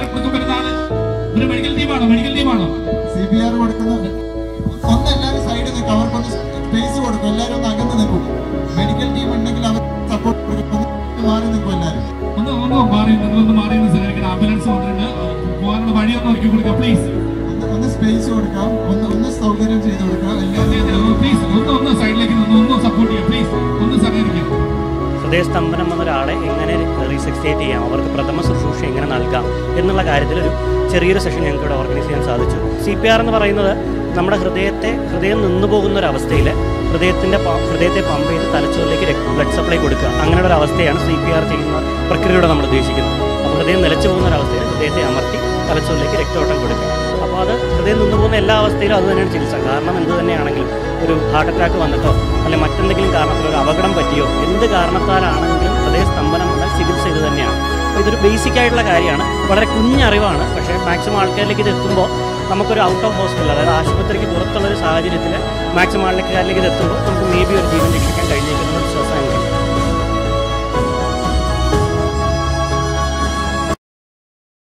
കൊടുക്കാൻ പറ്റുന്ന ആള് ഒരു മെഡിക്കൽ ടീമാണോ മെഡിക്കൽ ടീമാണോ സി പി ആർ കൊടുക്കുന്ന ഒന്ന് എല്ലാവരും സൈഡിൽ നിൽക്കും അവർക്കൊന്ന് സ്പേസ് കൊടുക്കും എല്ലാവരും ഒന്ന് അകന്ന് നിൽക്കും മെഡിക്കൽ ടീം ഉണ്ടെങ്കിൽ അവർ സപ്പോർട്ട് കൊടുക്കും ഒന്ന് മാറി നിൽക്കും എല്ലാവരും ഒന്ന് ഒന്ന് മാറി നിങ്ങളൊന്ന് മാറി നിന്ന് സഹകരിക്കണം ആംബുലൻസ് വന്നിട്ടുണ്ട് പോകാനുള്ള വഴി ഒന്ന് ഒരുക്കി കൊടുക്കുക പ്ലീസ് ഒന്ന് ഒന്ന് സ്പേസ് കൊടുക്കാം ഒന്ന് ഒന്ന് സൗകര്യം ചെയ്ത് കൊടുക്കാം എല്ലാവരും പ്ലീസ് ഒന്ന് ഒന്ന് സൈഡിലേക്ക് നിന്ന് ഒന്ന് സപ്പോർട്ട് ചെയ്യുക പ്ലീസ് ഒന്ന് സഹകരിക്കുക ഹൃദയസ്തംഭനം വന്ന ഒരാളെ എങ്ങനെ റീസെക്സേറ്റ് ചെയ്യാം അവർക്ക് പ്രഥമ ശുശ്രൂഷ എങ്ങനെ നൽകാം എന്നുള്ള കാര്യത്തിൽ ഒരു ചെറിയൊരു സെഷൻ ഞങ്ങൾക്ക് ഇവിടെ ഓർഗനൈസ് ചെയ്യാൻ സാധിച്ചു സി പി ആർ എന്ന് പറയുന്നത് നമ്മുടെ ഹൃദയത്തെ ഹൃദയം നിന്നു പോകുന്ന ഒരു അവസ്ഥയിൽ ഹൃദയത്തിൻ്റെ ഹൃദയത്തെ പമ്പ് ചെയ്ത് തലച്ചോറിലേക്ക് ബ്ലഡ് സപ്ലൈ കൊടുക്കുക അങ്ങനെയുള്ള ഒരു അവസ്ഥയാണ് സി പി ആർ ചെയ്യുന്ന പ്രക്രിയയോടെ നമ്മൾ ഉദ്ദേശിക്കുന്നത് അപ്പോൾ ഹൃദയം നിലച്ചു പോകുന്ന ഒരു അവസ്ഥയിൽ ഹൃദയത്തെ അമർത്തി തലച്ചോറിലേക്ക് രക്തോട്ടം കൊടുക്കുക അപ്പോൾ അത് ഹൃദയം നിന്നു പോകുന്ന എല്ലാ അവസ്ഥയിലും അത് തന്നെയാണ് ചികിത്സ കാരണം എന്ത് തന്നെയാണെങ്കിലും ഒരു ഹാർട്ട് അറ്റാക്ക് വന്നിട്ടോ അല്ലെങ്കിൽ മറ്റെന്തെങ്കിലും കാരണത്തിൽ ഒരു അപകടം പറ്റിയോ എന്ത് കാരണത്താലാണെങ്കിലും ഹൃദയ സ്തംഭനം വന്നാൽ ചികിത്സ ഇത് തന്നെയാണ് അപ്പോൾ ഇതൊരു ബേസിക് ആയിട്ടുള്ള കാര്യമാണ് വളരെ കുഞ്ഞറിവാണ് പക്ഷേ മാക്സിമം ആൾക്കാരിലേക്ക് ഇത് എത്തുമ്പോൾ നമുക്കൊരു ഔട്ട് ഓഫ് ഹോസ്പിറ്റൽ അതായത് ആശുപത്രിക്ക് പുറത്തുള്ള ഒരു സാഹചര്യത്തിൽ മാക്സിമം ആൾക്കാരിലേക്ക് ഇത് എത്തുമ്പോൾ നമുക്ക് മേ ബി ഒരു ജീവൻ രക്ഷിക്കാൻ കഴിഞ്ഞേക്കുന്ന ഒരു